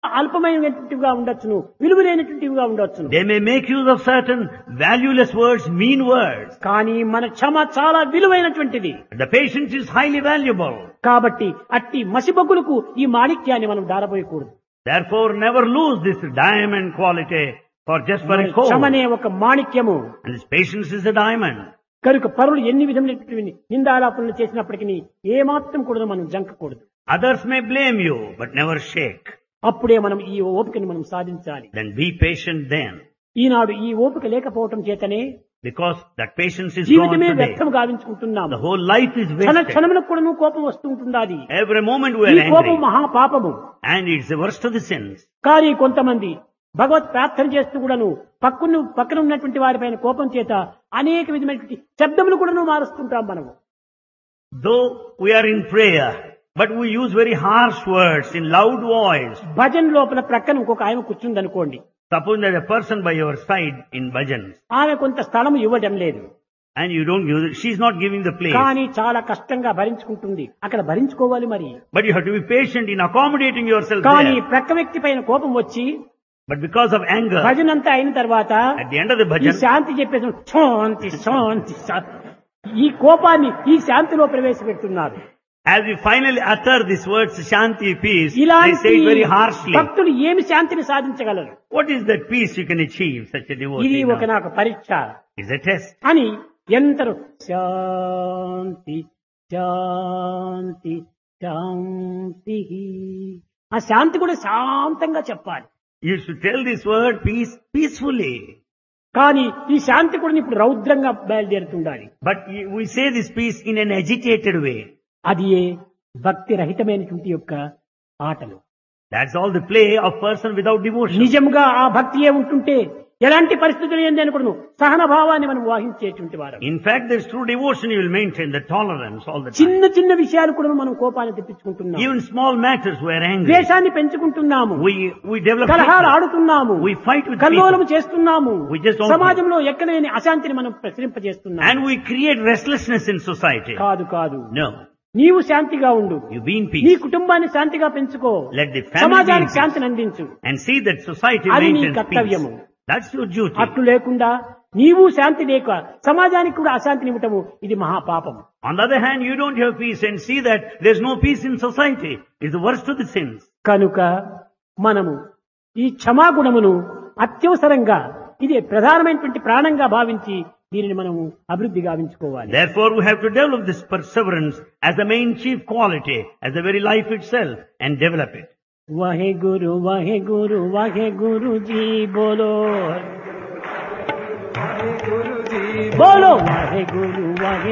అల్పమైనటువంటివిగా ఉండొచ్చును విలువైనటువంటివిగా ఉండొచ్చును They may make use of certain valueless words, mean words. కానీ మన క్షమ చాలా విలువైనటువంటిది The patience is highly valuable. కాబట్టి అట్టి మసిబొగ్గులకు ఈ మాణిక్యాన్ని మనం దారబోయకూడదు Therefore, never lose this diamond quality for just for a coal. క్షమనే ఒక మాణిక్యము And this patience is a diamond. కనుక పరులు ఎన్ని విధమైనటువంటి నిందాలాపనలు చేసినప్పటికీ ఏమాత్రం కూడా మనం జంకకూడదు Others may blame you, but never shake. అప్పుడే మనం ఈ ఓపికను మనం సాధించాలి Then be patient then. ఈనాడు ఈ ఓపిక లేకపోవటం చేతనే Because that patience is gone జీవితమే today. వ్యర్థం గావించుకుంటున్నాము The whole life is క్షణ wasted. క్షణములకు కూడా కోపం వస్తుంటున్నది Every moment we ఈ are కోపం angry. మహాపాపము And it's the worst of the sins. కానీ కొంతమంది భగవత్ ప్రార్థన చేస్తూ కూడాను పక్కన పక్కన ఉన్నటువంటి వారిపైన కోపం చేత అనేక విధమైనటువంటి శబ్దములు కూడాను మారుస్తుంటాం మనము Though we are in prayer, but we use very harsh words in loud voice. Bhajan లోపల ప్రక్కన ఇంకొక ఆయన కూర్చుంది అనుకోండి Suppose there's a person by your side in bhajans ఆమె కొంత స్థలం ఇవ్వడం లేదు and you don't give, she's not giving the place. కానీ చాలా కష్టంగా భరించుకుంటుంది అక్కడ భరించుకోవాలి మరి But you have to be patient in accommodating yourself కానీ there. ప్రక్క వ్యక్తి పైన కోపం వచ్చి But because of anger, భజన అంతా అయిన తర్వాత at the end of the ఈ bhajan, శాంతి చెప్పేసి శాంతి శాంతి శాంతి. ఈ కోపాన్ని ఈ శాంతిలో ప్రవేశపెడుతున్నారు as we finally utter these words, Shanti, peace, they ఇలాంటి say it very harshly. భక్తులు ఏమి శాంతిని సాధించగలరు What is that peace you can achieve, such a ఇది devotee? ఒక now? నాకు పరీక్ష Is a test. అని ఎందరూ శాంతి శాంతి శాంతి ఆ శాంతి కూడా శాంతంగా చెప్పాలి You should tell this word peace peacefully. కానీ ఈ శాంతి కూడా ఇప్పుడు రౌద్రంగా బయలుదేరుతుండాలి But you- we say this peace in an agitated way. అది ఏ భక్తి రహితమైనటువంటి యొక్క ఆటలు That's all the play of person without devotion. నిజంగా ఆ భక్తియే ఉంటుంటే ఎలాంటి పరిస్థితులు ఏంది అనుకును సహన భావాన్ని మనం వాహించేటువంటి వారు In fact, there's true devotion, you will maintain the tolerance all the time. చిన్న చిన్న విషయాలు కూడా మనం కోపాన్ని తెప్పించుకుంటున్నాం Even small matters we are angry. ద్వేషాన్ని పెంచుకుంటున్నాము We, we develop కలహాలు hatred. ఆడుతున్నాము We fight with కల్లోలము people. చేస్తున్నాము We just don't- సమాజంలో ఎక్కడలేని అశాంతిని మనం ప్రసరింపజేస్తున్నాము And we create restlessness in society. కాదు కాదు No. నీవు శాంతిగా ఉండు You be in నీ peace. కుటుంబాన్ని శాంతిగా పెంచుకో Let the family సమాజానికి be in peace. శాంతిని అందించు And see that society అది నీ maintains peace. కర్తవ్యము. That's your duty. అట్లు లేకుండా నీవు శాంతి లేక సమాజానికి కూడా అశాంతిని ఇవ్వటము ఇది మహాపాపము On the other hand, you don't have peace and see that there's no peace in society. It's the worst of the sins. కనుక మనము ఈ క్షమాగుణమును అత్యవసరంగా ఇది ప్రధానమైనటువంటి ప్రాణంగా భావించి దీనిని మనము అభివృద్ధి గావించుకోవాలి Therefore, we have to develop this perseverance as the main chief quality, as the very life itself, and develop it. Wahe Guru Wahe Guru Wahe Guru ji బోలో బోలో వహే గురు వహే